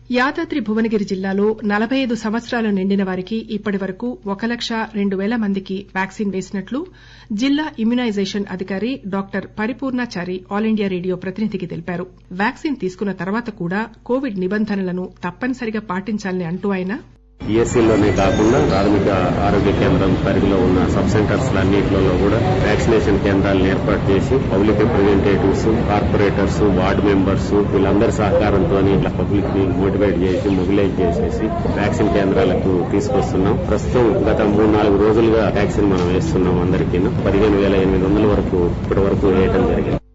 యాదాద్రి భువనగిరి జిల్లాలో నలబై ఐదు సంవత్సరాలు నిండిన వారికి ఇప్పటి వరకు ఒక లక్ష రెండు పేల మందికి వ్యాక్సిన్ వేసినట్లు జిల్లా ఇమ్యునైజేషన్ అధికారి doctor Paripoornachari all India radio ప్రతినిధికి తెలిపారు వ్యాక్సిన్ తీసుకున్న తర్వాత కూడా కోవిడ్ నిబంధనలను తప్పనిసరిగా పాటించాలని అంటూ ఆయన ఈఎస్సీలోనే కాకుండా ప్రాథమిక ఆరోగ్య కేంద్రం పరిధిలో ఉన్న సబ్ సెంటర్స్ అన్నింటిలో కూడా వ్యాక్సినేషన్ కేంద్రాలను ఏర్పాటు చేసి public representatives corporators ward members వీళ్ళందరి సహకారంతో ఇట్లా పబ్లిక్ ని మోటివేట్ చేసి మొబిలైజ్ చేసేసి వ్యాక్సిన్ కేంద్రాలకు తీసుకొస్తున్నాం ప్రస్తుతం గత మూడు నాలుగు రోజులుగా వ్యాక్సిన్ మనం వేస్తున్నాం అందరికీ పదిహేను వేల ఎనిమిది వందల వరకు ఇప్పటి వరకు వేయడం జరిగింది